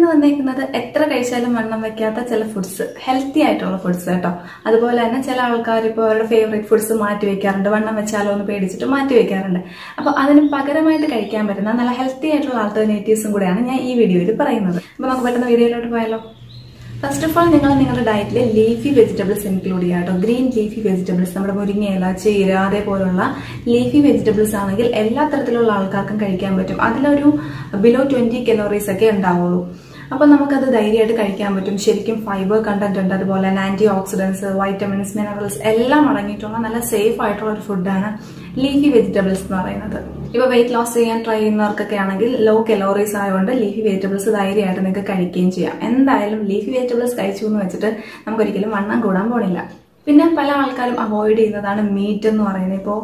വന്നേക്കുന്നത് എത്ര കഴിച്ചാലും വണ്ണം വെക്കാത്ത ചില ഫുഡ്സ് ഹെൽത്തി ആയിട്ടുള്ള ഫുഡ്സ് കേട്ടോ അതുപോലെ തന്നെ ചില ആൾക്കാർ ഇപ്പോൾ അവരുടെ ഫേവറേറ്റ് ഫുഡ്സ് മാറ്റി വെക്കാറുണ്ട് വണ്ണം വെച്ചാലോ എന്ന് പേടിച്ചിട്ട് മാറ്റി വെക്കാറുണ്ട് അപ്പോൾ അതിന് പകരമായിട്ട് കഴിക്കാൻ പറ്റുന്ന നല്ല ഹെൽത്തി ആയിട്ടുള്ള ആൾട്ടർനേറ്റീവ്സും കൂടെയാണ് ഞാൻ ഈ വീഡിയോയിൽ പറയുന്നത് അപ്പോൾ നമുക്ക് പെട്ടെന്ന് വീഡിയോയിലോട്ട് പോയാലോ ഫസ്റ്റ് ഓഫ് ഓൾ നിങ്ങൾ നിങ്ങളുടെ ഡയറ്റിൽ ലീഫി വെജിറ്റബിൾസ് ഇൻക്ലൂഡ് ചെയ്യുക കേട്ടോ ഗ്രീൻ ലീഫി വെജിറ്റബിൾസ് നമ്മുടെ മുരിങ്ങയില ചീര അതേപോലുള്ള ലീഫി വെജിറ്റബിൾസ് ആണെങ്കിൽ എല്ലാ തരത്തിലുള്ള ആൾക്കാർക്കും കഴിക്കാൻ പറ്റും അതിലൊരു ബിലോ ട്വന്റി കലോറീസ് ഒക്കെ ഉണ്ടാവുള്ളൂ അപ്പം നമുക്കത് ധൈര്യമായിട്ട് കഴിക്കാൻ പറ്റും ശരിക്കും ഫൈബർ കണ്ടന്റ് ഉണ്ട് അതുപോലെ തന്നെ ആന്റി ഓക്സിഡൻസ് വൈറ്റമിൻസ് മിനറൽസ് എല്ലാം അടങ്ങിയിട്ടുള്ള നല്ല സേഫ് ആയിട്ടുള്ള ഒരു ഫുഡാണ് ലീഫി വെജിറ്റബിൾസ് എന്ന് പറയുന്നത് ഇപ്പൊ വെയിറ്റ് ലോസ് ചെയ്യാൻ ട്രൈ ചെയ്യുന്നവർക്കൊക്കെ ആണെങ്കിൽ ലോ കലോറീസ് ആയതുകൊണ്ട് ലീഫി വെജിറ്റബിൾസ് ധൈര്യമായിട്ട് നിങ്ങൾക്ക് കഴിക്കുകയും ചെയ്യാം എന്തായാലും ലീഫി വെജിറ്റബിൾസ് കഴിച്ചു എന്ന് വെച്ചിട്ട് നമുക്കൊരിക്കലും വണ്ണം കൂടാൻ പോണില്ല പിന്നെ പല ആൾക്കാരും അവോയ്ഡ് ചെയ്യുന്നതാണ് മീറ്റ് എന്ന് പറയുന്നത് ഇപ്പോൾ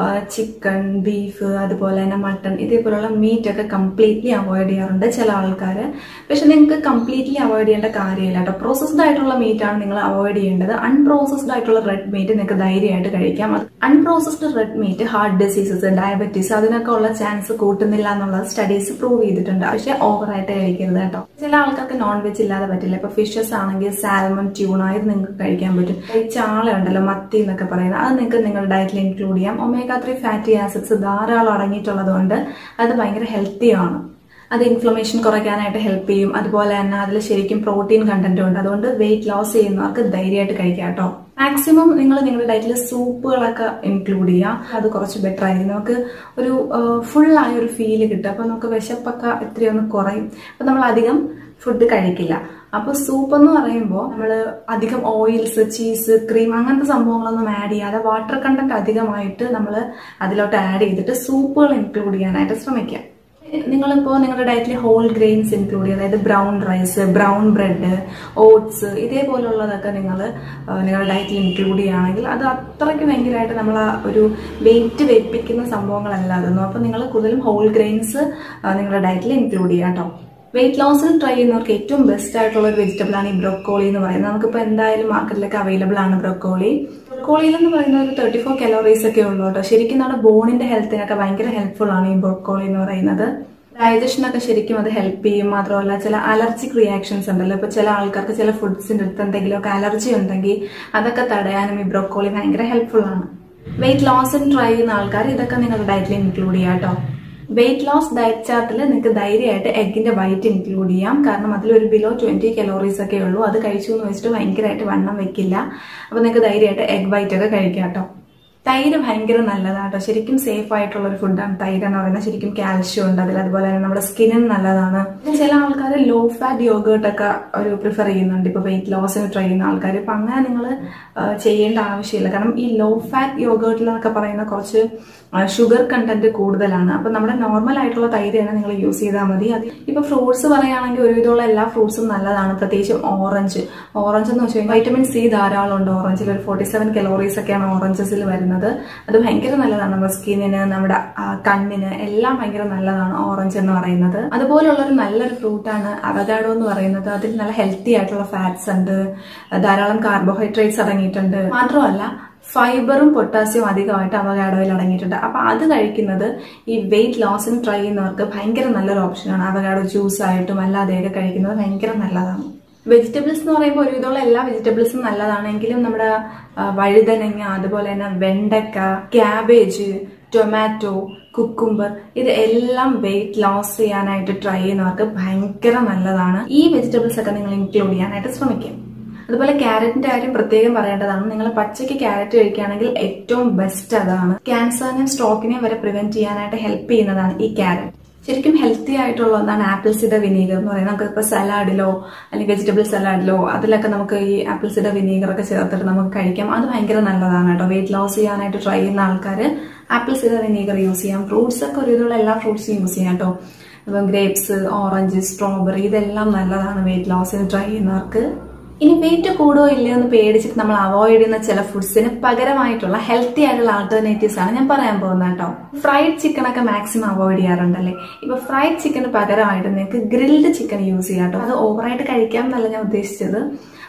ചിക്കൻ ബീഫ് അതുപോലെ തന്നെ മട്ടൺ ഇതേപോലുള്ള മീറ്റ് ഒക്കെ കംപ്ലീറ്റ്ലി അവോയ്ഡ് ചെയ്യാറുണ്ട് ചില ആൾക്കാർ പക്ഷെ നിങ്ങൾക്ക് കംപ്ലീറ്റ്ലി അവോയ്ഡ് ചെയ്യേണ്ട കാര്യമില്ല കേട്ടോ പ്രോസസ്ഡ് ആയിട്ടുള്ള മീറ്റ് ആണ് നിങ്ങൾ അവോയ്ഡ് ചെയ്യേണ്ടത് അൺപ്രോസസ്ഡ് ആയിട്ടുള്ള റെഡ് മീറ്റ് നിങ്ങൾക്ക് ധൈര്യമായിട്ട് കഴിക്കാം unprocessed red meat heart diseases diabetes അതിനൊക്കെ ഉള്ള ചാൻസ് കൂട്ടുന്നില്ല എന്നുള്ളത് സ്റ്റഡീസ് പ്രൂവ് ചെയ്തിട്ടുണ്ട് പക്ഷെ ഓവറായിട്ട് കഴിക്കരുത് കേട്ടോ ചില ആൾക്കാർക്ക് നോൺ വെജ് ഇല്ലാതെ പറ്റില്ല ഇപ്പൊ ഫിഷസ് ആണെങ്കിൽ സാൽമൺ ട്യൂണ ഇത് നിങ്ങൾക്ക് കഴിക്കാൻ പറ്റും ഈ ചാള ഉണ്ടല്ലോ മത്തി എന്നൊക്കെ പറയുന്നത് അത് നിങ്ങൾക്ക് നിങ്ങളുടെ ഡയറ്റിൽ ഇൻക്ലൂഡ് ചെയ്യാം ഒമേഗ ത്രീ ഫാറ്റി ആസിഡ്സ് ധാരാളം അടങ്ങിയിട്ടുള്ളത് കൊണ്ട് അത് ഭയങ്കര ഹെൽത്തിയാണ് അത് ഇൻഫ്ലമേഷൻ കുറയ്ക്കാനായിട്ട് ഹെൽപ്പ് ചെയ്യും അതുപോലെ തന്നെ അതിൽ ശരിക്കും പ്രോട്ടീൻ കണ്ടന്റും ഉണ്ട് അതുകൊണ്ട് വെയിറ്റ് ലോസ് ചെയ്യുന്നവർക്ക് ധൈര്യമായിട്ട് കഴിക്കാം കേട്ടോ മാക്സിമം നിങ്ങൾ നിങ്ങളുടെ ഡയറ്റിൽ സൂപ്പുകളൊക്കെ ഇൻക്ലൂഡ് ചെയ്യുക അത് കുറച്ച് ബെറ്റർ ആയിരിക്കും നമുക്ക് ഒരു ഫുള്ളായ ഒരു ഫീല് കിട്ടും അപ്പോൾ നമുക്ക് വിശപ്പൊക്കെ എത്രയൊന്ന് കുറയും അപ്പോൾ നമ്മൾ അധികം ഫുഡ് കഴിക്കില്ല അപ്പോൾ സൂപ്പ് എന്ന് പറയുമ്പോൾ നമ്മൾ അധികം ഓയിൽസ് ചീസ് ക്രീം അങ്ങനത്തെ സംഭവങ്ങളൊന്നും ആഡ് ചെയ്യാതെ വാട്ടർ കണ്ടന്റ് അധികമായിട്ട് നമ്മൾ അതിലോട്ട് ആഡ് ചെയ്തിട്ട് സൂപ്പുകൾ ഇൻക്ലൂഡ് ചെയ്യാനായിട്ട് ശ്രമിക്കുക നിങ്ങളിപ്പോൾ നിങ്ങളുടെ ഡയറ്റിൽ ഹോൾ ഗ്രെയിൻസ് ഇൻക്ലൂഡ് ചെയ്യുക അതായത് brown rice brown bread oats ഇതേപോലുള്ളതൊക്കെ നിങ്ങൾ നിങ്ങളുടെ ഡയറ്റിൽ ഇൻക്ലൂഡ് ചെയ്യുകയാണെങ്കിൽ അത് അത്രയ്ക്ക് ഭയങ്കരമായിട്ട് നമ്മൾ ആ ഒരു വെയിറ്റ് വെപ്പിക്കുന്ന സംഭവങ്ങളല്ല അതൊന്നും അപ്പോൾ നിങ്ങൾ കൂടുതലും ഹോൾ ഗ്രെയിൻസ് നിങ്ങളുടെ ഡയറ്റിൽ ഇൻക്ലൂഡ് ചെയ്യാം കേട്ടോ വെയിറ്റ് ലോസിന് ട്രൈ ചെയ്യുന്നവർക്ക് ഏറ്റവും ബെസ്റ്റ് ആയിട്ടുള്ള ഒരു വെജിറ്റബിൾ ആണ് ഈ ബ്രൊക്കോളി എന്ന് പറയുന്നത് നമുക്കിപ്പോൾ എന്തായാലും മാർക്കറ്റിലൊക്കെ അവൈലബിൾ ആണ് ബ്രൊക്കോളി ബ്രൊക്കോളിയിൽ എന്ന് പറയുന്ന ഒരു തേർട്ടി ഫോർ കലോറീസ് ഒക്കെ ഉള്ളൂ കേട്ടോ ശരിക്കും നമ്മുടെ ബോണിന്റെ ഹെൽത്തിനൊക്കെ ഭയങ്കര ഹെൽപ്ഫുൾ ആണ് ഈ ബ്രൊക്കോളി എന്ന് പറയുന്നത് ഡൈജഷനൊക്കെ ശരിക്കും അത് ഹെൽപ്പ് ചെയ്യും മാത്രമല്ല ചില അലർജിക് റിയാക്ഷൻസ് ഉണ്ടല്ലോ ഇപ്പൊ ചില ആൾക്കാർക്ക് ചില ഫുഡ്സിന്റെ അടുത്ത് എന്തെങ്കിലുമൊക്കെ അലർജി ഉണ്ടെങ്കിൽ അതൊക്കെ തടയാനും ഈ ബ്രൊക്കോളി ഭയങ്കര ഹെൽപ്ഫുൾ ആണ് വെയിറ്റ് ലോസിന് ട്രൈ ചെയ്യുന്ന ആൾക്കാർ ഇതൊക്കെ നിങ്ങളുടെ ഡയറ്റിൽ ഇൻക്ലൂഡ് ചെയ്യാം കേട്ടോ വെയിറ്റ് ലോസ് ഡയറ്റ് ചാർട്ടിൽ നിങ്ങൾക്ക് ധൈര്യമായിട്ട് എഗ്ഗിന്റെ വൈറ്റ് ഇൻക്ലൂഡ് ചെയ്യാം കാരണം അതിലൊരു ബിലോ ട്വന്റി കലോറീസ് ഒക്കെ ഉള്ളൂ അത് കഴിച്ചു എന്ന് വെച്ചിട്ട് ഭയങ്കരമായിട്ട് വണ്ണം വെക്കില്ല അപ്പൊ നിങ്ങൾക്ക് ധൈര്യമായിട്ട് എഗ് വൈറ്റ് ഒക്കെ കഴിക്കാം കേട്ടോ തൈര് ഭയങ്കര നല്ലതാണ് കേട്ടോ ശരിക്കും സേഫ് ആയിട്ടുള്ള ഒരു ഫുഡാണ് തൈര് എന്ന് പറയുന്നത് ശരിക്കും കാൽഷ്യം ഉണ്ട് അതിൽ അതുപോലെ തന്നെ നമ്മുടെ സ്കിന്നിന് നല്ലതാണ് ചില ആൾക്കാർ ലോ ഫാറ്റ് യോഗേർട്ട് ഒക്കെ ഒരു പ്രിഫർ ചെയ്യുന്നുണ്ട് ഇപ്പൊ വെയിറ്റ് ലോസിന് ട്രൈ ചെയ്യുന്ന ആൾക്കാർ ഇപ്പൊ അങ്ങനെ നിങ്ങൾ ചെയ്യേണ്ട ആവശ്യമില്ല കാരണം ഈ ലോ ഫാറ്റ് യോഗേർട്ടിലൊക്കെ പറയുന്ന കുറച്ച് ഷുഗർ കണ്ടന്റ് കൂടുതലാണ് അപ്പൊ നമ്മുടെ നോർമൽ ആയിട്ടുള്ള തൈര് തന്നെ നിങ്ങൾ യൂസ് ചെയ്താൽ മതി അത് ഇപ്പൊ ഫ്രൂട്ട്സ് പറയുകയാണെങ്കിൽ ഒരുവിധമുള്ള എല്ലാ ഫ്രൂട്ട്സും നല്ലതാണ് പ്രത്യേകിച്ചും ഓറഞ്ച് ഓറഞ്ച് എന്ന് വെച്ച് കഴിഞ്ഞാൽ വൈറ്റമിൻ സി ധാരാളം ഉണ്ട് ഓറഞ്ചിൽ ഒരു ഫോർട്ടി സെവൻ കലോറീസ് ഒക്കെയാണ് ഓറഞ്ചസിൽ വരുന്നത് അത് ഭയങ്കര നല്ലതാണ് നമ്മുടെ സ്കിന്നിന് നമ്മുടെ കണ്ണിന് എല്ലാം ഭയങ്കര നല്ലതാണ് ഓറഞ്ച് എന്ന് പറയുന്നത് അതുപോലുള്ള ഒരു നല്ലൊരു ഫ്രൂട്ടാണ് അവഗാഡോ എന്ന് പറയുന്നത് അതിൽ നല്ല ഹെൽത്തി ആയിട്ടുള്ള ഫാറ്റ്സ് ഉണ്ട് ധാരാളം കാർബോഹൈഡ്രേറ്റ്സ് അടങ്ങിയിട്ടുണ്ട് മാത്രമല്ല ഫൈബറും പൊട്ടാസ്യവും അധികമായിട്ട് അവഗാഡോയിൽ അടങ്ങിയിട്ടുണ്ട് അപ്പൊ അത് കഴിക്കുന്നത് ഈ വെയിറ്റ് ലോസിന് ട്രൈ ചെയ്യുന്നവർക്ക് ഭയങ്കര നല്ലൊരു ഓപ്ഷനാണ് അവഗാഡോ ജ്യൂസ് ആയിട്ടും അല്ലാതെയൊക്കെ കഴിക്കുന്നത് ഭയങ്കര നല്ലതാണ് വെജിറ്റബിൾസ് എന്ന് പറയുമ്പോൾ ഒരുവിധമുള്ള എല്ലാ വെജിറ്റബിൾസും നല്ലതാണെങ്കിലും നമ്മുടെ വഴുതനങ്ങ അതുപോലെ തന്നെ വെണ്ടക്ക ക്യാബേജ് ടൊമാറ്റോ കുക്കുംബർ ഇത് എല്ലാം വെയിറ്റ് ലോസ് ചെയ്യാനായിട്ട് ട്രൈ ചെയ്യുന്നവർക്ക് ഭയങ്കര നല്ലതാണ് ഈ വെജിറ്റബിൾസ് ഒക്കെ നിങ്ങൾ ഇൻക്ലൂഡ് ചെയ്യാനായിട്ട് ശ്രമിക്കും അതുപോലെ ക്യാരറ്റിന്റെ കാര്യം പ്രത്യേകം പറയേണ്ടതാണ് നിങ്ങൾ പച്ചയ്ക്ക് ക്യാരറ്റ് കഴിക്കുകയാണെങ്കിൽ ഏറ്റവും ബെസ്റ്റ് അതാണ് ക്യാൻസറിനെയും സ്ട്രോക്കിനെയും വരെ പ്രിവെന്റ് ചെയ്യാനായിട്ട് ഹെൽപ്പ് ചെയ്യുന്നതാണ് ഈ ക്യാരറ്റ് ശരിക്കും ഹെൽത്തി ആയിട്ടുള്ള ഒന്നാണ് ആപ്പിൾ സിഡർ വിനീഗർ എന്ന് പറയുന്നത് നമുക്ക് ഇപ്പോൾ സലാഡിലോ അല്ലെങ്കിൽ വെജിറ്റബിൾ സലാഡിലോ അതിലൊക്കെ നമുക്ക് ഈ ആപ്പിൾ സിഡർ വിനീഗർ ഒക്കെ ചേർത്തിട്ട് നമുക്ക് കഴിക്കാം അത് ഭയങ്കര നല്ലതാണ് കേട്ടോ വെയിറ്റ് ലോസ് ചെയ്യാനായിട്ട് ട്രൈ ചെയ്യുന്ന ആൾക്കാർ ആപ്പിൾ സിഡർ വിനീഗർ യൂസ് ചെയ്യാം ഫ്രൂട്ട്സ് ഒക്കെ ഒരുവിധമുള്ള എല്ലാ ഫ്രൂട്ട്സും യൂസ് ചെയ്യാം കേട്ടോ ഇപ്പം ഗ്രേപ്സ് ഓറഞ്ച് സ്ട്രോബെറി ഇതെല്ലാം നല്ലതാണ് വെയിറ്റ് ലോസിന് ട്രൈ ചെയ്യുന്നവർക്ക് ഇനി വെയിറ്റ് കൂടുകയോ ഇല്ലയോ എന്ന് പേടിച്ചിട്ട് നമ്മൾ അവോയ്ഡ് ചെയ്യുന്ന ചില ഫുഡ്സിന് പകരമായിട്ടുള്ള ഹെൽത്തി ആയിട്ടുള്ള ആൾട്ടർനേറ്റീവ്സ് ആണ് ഞാൻ പറയാൻ പോകുന്നത് കേട്ടോ ഫ്രൈഡ് ചിക്കൻ ഒക്കെ മാക്സിമം അവോയ്ഡ് ചെയ്യാറുണ്ടല്ലേ ഇപ്പൊ ഫ്രൈഡ് ചിക്കന് പകരമായിട്ട് നിങ്ങൾക്ക് ഗ്രിൽഡ് ചിക്കൻ യൂസ് ചെയ്യാം കേട്ടോ അത് ഓവറായിട്ട് കഴിക്കാം എന്നല്ല ഞാൻ ഉദ്ദേശിച്ചത്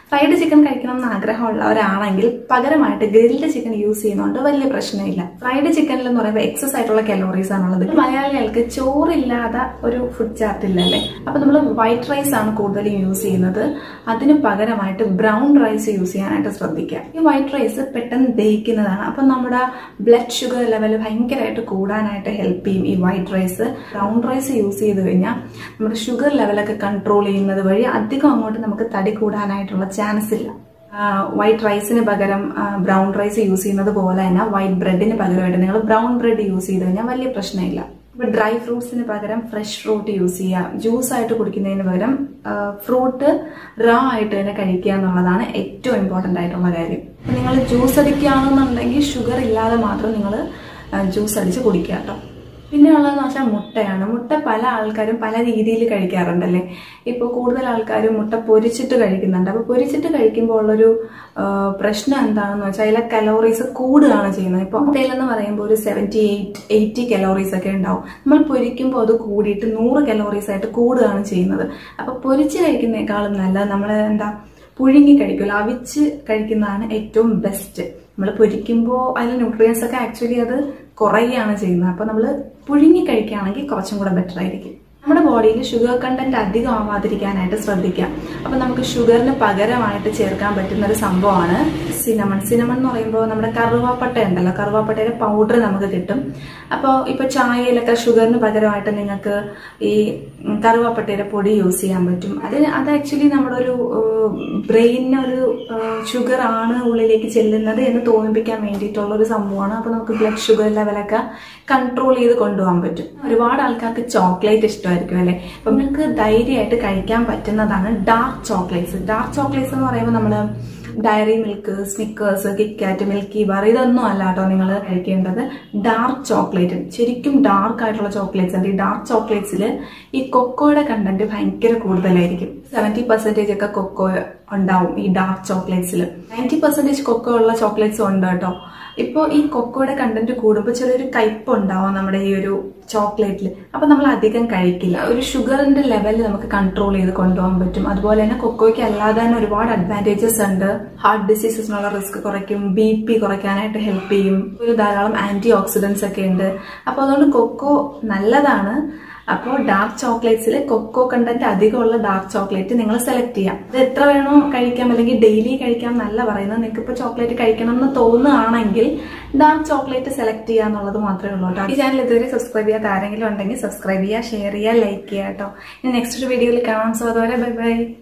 ഫ്രൈഡ് ചിക്കൻ കഴിക്കണം എന്ന് ആഗ്രഹമുള്ളവരാണെങ്കിൽ പകരമായിട്ട് ഗ്രിൽഡ് ചിക്കൻ യൂസ് ചെയ്യുന്നതുകൊണ്ട് വലിയ പ്രശ്നമില്ല ഫ്രൈഡ് ചിക്കനിൽ എന്ന് പറയുമ്പോൾ എക്സസ് ആയിട്ടുള്ള കലോറീസ് ആണുള്ളത് മലയാളികൾക്ക് ചോറില്ലാതെ ഒരു ഫുഡ് ചാർട്ട് ഇല്ലല്ലേ അപ്പൊ നമ്മൾ വൈറ്റ് റൈസ് ആണ് കൂടുതലും യൂസ് ചെയ്യുന്നത് അതിന് പകരമായിട്ട് ബ്രൗൺ റൈസ് യൂസ് ചെയ്യാനായിട്ട് ശ്രദ്ധിക്കുക ഈ വൈറ്റ് റൈസ് പെട്ടെന്ന് ദഹിക്കുന്നതാണ് അപ്പൊ നമ്മുടെ ബ്ലഡ് ഷുഗർ ലെവൽ ഭയങ്കരമായിട്ട് കൂടാനായിട്ട് ഹെൽപ്പ് ചെയ്യും ഈ white rice brown rice use ചെയ്ത് കഴിഞ്ഞാൽ നമ്മുടെ ഷുഗർ ലെവലൊക്കെ കൺട്രോൾ ചെയ്യുന്നത് വഴി അധികം അങ്ങോട്ട് നമുക്ക് തടി കൂടാനായിട്ടുള്ള ചാൻസ് ഇല്ല വൈറ്റ് റൈസിന് പകരം ബ്രൗൺ റൈസ് യൂസ് ചെയ്യുന്നത് പോലെ തന്നെ വൈറ്റ് ബ്രെഡിന് പകരമായിട്ട് നിങ്ങൾ ബ്രൗൺ ബ്രെഡ് യൂസ് ചെയ്ത് കഴിഞ്ഞാൽ വലിയ പ്രശ്നമില്ല ഇപ്പൊ ഡ്രൈ ഫ്രൂട്ട്സിന് പകരം ഫ്രഷ് ഫ്രൂട്ട് യൂസ് ചെയ്യുക ജ്യൂസ് ആയിട്ട് കുടിക്കുന്നതിന് പകരം ഫ്രൂട്ട് റോ ആയിട്ട് തന്നെ കഴിക്കുക എന്നുള്ളതാണ് ഏറ്റവും ഇമ്പോർട്ടൻ്റ് ആയിട്ടുള്ള കാര്യം നിങ്ങൾ ജ്യൂസ് അടിക്കുകയാണെന്നുണ്ടെങ്കിൽ ഷുഗർ ഇല്ലാതെ മാത്രം നിങ്ങൾ ജ്യൂസ് അടിച്ച് കുടിക്കുക കേട്ടോ പിന്നെ ഉള്ളതെന്ന് വെച്ചാൽ മുട്ടയാണ് മുട്ട പല ആൾക്കാരും പല രീതിയിൽ കഴിക്കാറുണ്ടല്ലേ ഇപ്പോൾ കൂടുതൽ ആൾക്കാരും മുട്ട പൊരിച്ചിട്ട് കഴിക്കുന്നുണ്ട് അപ്പോൾ പൊരിച്ചിട്ട് കഴിക്കുമ്പോൾ ഉള്ളൊരു ആ, പ്രശ്നം എന്താണെന്ന് വെച്ചാൽ അതിലെ കലോറീസ് കൂടുകയാണ് ചെയ്യുന്നത് ഇപ്പോൾ മുട്ടയിലെന്ന് പറയുമ്പോൾ ഒരു സെവൻറ്റി എയ്റ്റ് എയ്റ്റി കലോറീസ് ഒക്കെ ഉണ്ടാവും നമ്മൾ പൊരിക്കുമ്പോൾ അത് കൂടിയിട്ട് നൂറ് കലോറീസ് ആയിട്ട് കൂടുകയാണ് ചെയ്യുന്നത് അപ്പോൾ പൊരിച്ച് കഴിക്കുന്നേക്കാളും നല്ലത് നമ്മൾ എന്താ പുഴുങ്ങി കഴിക്കുമല്ലോ അവിച്ച് കഴിക്കുന്നതാണ് ഏറ്റവും ബെസ്റ്റ് നമ്മൾ പൊരിക്കുമ്പോൾ അതിൽ ന്യൂട്രിയൻസ് ഒക്കെ ആക്ച്വലി അത് കുറയുകയാണ് ചെയ്യുന്നത് അപ്പോൾ നമ്മൾ പുഴുങ്ങി കഴിക്കുകയാണെങ്കിൽ കുറച്ചും കൂടെ ബെറ്റർ ആയിരിക്കും നമ്മുടെ ബോഡിയിൽ ഷുഗർ കണ്ടന്റ് അധികം ആവാതിരിക്കാനായിട്ട് ശ്രദ്ധിക്കാം അപ്പം നമുക്ക് ഷുഗറിന് പകരമായിട്ട് ചേർക്കാൻ പറ്റുന്ന ഒരു സംഭവമാണ് സിനമൺ സിനമൺ എന്ന് പറയുമ്പോൾ നമ്മുടെ കറുവാപ്പട്ട ഉണ്ടല്ലോ കറുവാപ്പട്ടയുടെ പൗഡർ നമുക്ക് കിട്ടും അപ്പോൾ ഇപ്പോൾ ചായയിലൊക്കെ ഷുഗറിന് പകരമായിട്ട് നിങ്ങൾക്ക് ഈ ഉം, കറുവാപ്പട്ടയുടെ പൊടി യൂസ് ചെയ്യാൻ പറ്റും അത് അത് ആക്ച്വലി നമ്മുടെ ഒരു ബ്രെയിനിന് ഒരു ഷുഗർ ആണ് ഉള്ളിലേക്ക് ചെല്ലുന്നത് എന്ന് തോന്നിപ്പിക്കാൻ വേണ്ടിയിട്ടുള്ള ഒരു സംഭവമാണ് അപ്പോൾ നമുക്ക് ബ്ലഡ് ഷുഗർ ലെവലൊക്കെ കൺട്രോൾ ചെയ്ത് കൊണ്ടുപോകാൻ പറ്റും ഒരുപാട് ആൾക്കാർക്ക് ചോക്ലേറ്റ് ഇഷ്ടമായിരിക്കും അല്ലേ അപ്പം നിങ്ങൾക്ക് ധൈര്യമായിട്ട് കഴിക്കാൻ പറ്റുന്നതാണ് ഡാർക്ക് ചോക്ലേറ്റ്സ് ഡാർക്ക് ചോക്ലേറ്റ്സ് എന്ന് പറയുമ്പോൾ നമ്മൾ Dairy Milk Snickers KitKat Milky Bar ഇതൊന്നും അല്ല കേട്ടോ നിങ്ങൾ കഴിക്കേണ്ടത് ഡാർക്ക് ചോക്ലേറ്റ് ശരിക്കും ഡാർക്ക് ആയിട്ടുള്ള ചോക്ലേറ്റ്സ് ഉണ്ട് ഈ ഡാർക്ക് ചോക്ലേറ്റ്സിൽ ഈ കൊക്കോയുടെ കണ്ടന്റ് ഭയങ്കര കൂടുതലായിരിക്കും സെവൻറ്റി പെർസെൻറ്റേജ് ഒക്കെ കൊക്കോ ഉണ്ടാവും ഈ ഡാർക്ക് ചോക്ലേറ്റ്സിൽ നയൻറ്റി പെർസെൻറ്റേജ് കൊക്കോ ഉള്ള ചോക്ലേറ്റ്സ് ഉണ്ട് കേട്ടോ ഇപ്പോൾ ഈ കൊക്കോയുടെ കണ്ടന്റ് കൂടുമ്പോൾ ചെറിയൊരു കയ്പ് ഉണ്ടാവും നമ്മുടെ ഈ ഒരു ചോക്ലേറ്റിൽ അപ്പം നമ്മൾ അധികം കഴിക്കില്ല ഒരു ഷുഗറിന്റെ ലെവൽ നമുക്ക് കൺട്രോൾ ചെയ്ത് കൊണ്ടുപോകാൻ പറ്റും അതുപോലെ തന്നെ കൊക്കോയ്ക്ക് അല്ലാതെ തന്നെ ഒരുപാട് അഡ്വാൻറ്റേജസ് ഉണ്ട് ഹാർട്ട് ഡിസീസസിനുള്ള റിസ്ക് കുറയ്ക്കും ബി പി കുറയ്ക്കാനായിട്ട് ഹെൽപ്പ് ചെയ്യും ഒരു ധാരാളം ആന്റി ഓക്സിഡൻസ് ഒക്കെ ഉണ്ട് അപ്പോൾ അതുകൊണ്ട് കൊക്കോ നല്ലതാണ് അപ്പോൾ ഡാർക്ക് ചോക്ലേറ്റ്സിൽ കൊക്കോ കണ്ടന്റ് അധികമുള്ള ഡാർക്ക് ചോക്ലേറ്റ് നിങ്ങൾ സെലക്ട് ചെയ്യാം ഇത് എത്ര വേണോ കഴിക്കാം അല്ലെങ്കിൽ ഡെയിലി കഴിക്കാം എന്നല്ല പറയുന്നത് നിങ്ങൾക്ക് ഇപ്പോൾ ചോക്ലേറ്റ് കഴിക്കണം എന്ന് തോന്നുകയാണെങ്കിൽ ഡാർക്ക് ചോക്ലേറ്റ് സെലക്ട് ചെയ്യുക എന്നുള്ളത് മാത്രമേ ഉള്ളൂ കേട്ടോ ഈ ചാനൽ ഇതുവരെ സബ്സ്ക്രൈബ് ചെയ്യാത്ത ആരെങ്കിലും ഉണ്ടെങ്കിൽ സബ്സ്ക്രൈബ് ചെയ്യുക ഷെയർ ചെയ്യുക ലൈക്ക് ചെയ്യുക കേട്ടോ ഇനി നെക്സ്റ്റ് ഒരു വീഡിയോയിൽ കാണാം സോ അതുവരെ ബൈ ബൈ